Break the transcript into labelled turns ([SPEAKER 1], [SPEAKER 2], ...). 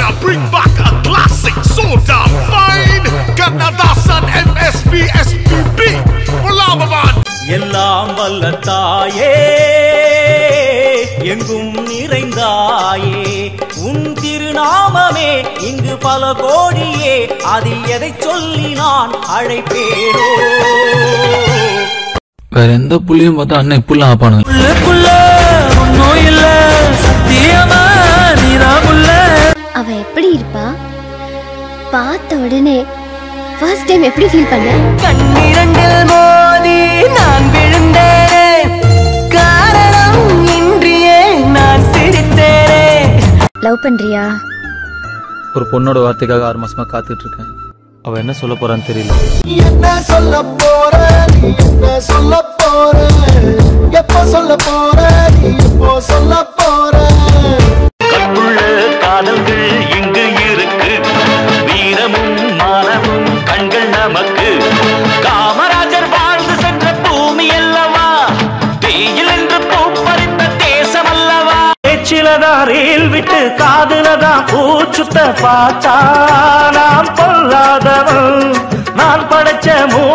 [SPEAKER 1] gonna bring back a classic so damn fine. Kannadasan MSP SPB. Mulamavan.
[SPEAKER 2] எல்லாம் வல்ல தாயே எங்கும் நிறைந்தாயே உன் திருநாமமே இங்கு பல கோடியே அதில் எதை சொல்லி நான் அழைப்பேனோ
[SPEAKER 3] வேற எந்த புள்ளியும் பார்த்தா அண்ணன் இப்படிலாம் ஆப்பானுங்க
[SPEAKER 2] உள்ளுக்குள்ள ஒன்னும் இல்ல சத்தியமா நீதாமுல்ல
[SPEAKER 4] அவ எப்படி இருப்பா பார்த்த உடனே ஃபர்ஸ்ட் டைம் எப்படி ஃபீல் பண்ண
[SPEAKER 2] கண்ணிரண்டில் மோதி நான் விழுந்தேனே காரணம் இன்றியே நான் சிரித்தேனே
[SPEAKER 4] லவ் பண்றியா
[SPEAKER 3] ஒரு பொண்ணோட வார்த்தைக்காக ஆறு மாசமா காத்துட்டு இருக்கேன் அவ என்ன சொல்ல போறான்னு தெரியல
[SPEAKER 5] என்ன சொல்ல போற நீ என்ன சொல்ல போற எப்ப சொல்ல போற நீ எப்போ சொல்ல போற
[SPEAKER 2] கற்புள்ள காதல்கள் இங்கு இருக்கு வீரமும் மானமும் கண்கள் நமக்கு காமராஜர் வாழ்ந்து சென்ற பூமி அல்லவா தீயில் என்று பூப்பறித்த தேசம் அல்லவா பேச்சிலதான் ரீல் விட்டு காதுலதான் பூச்சுத்த பார்த்தா நான் பொல்லாதவன் நான் படைச்ச மூ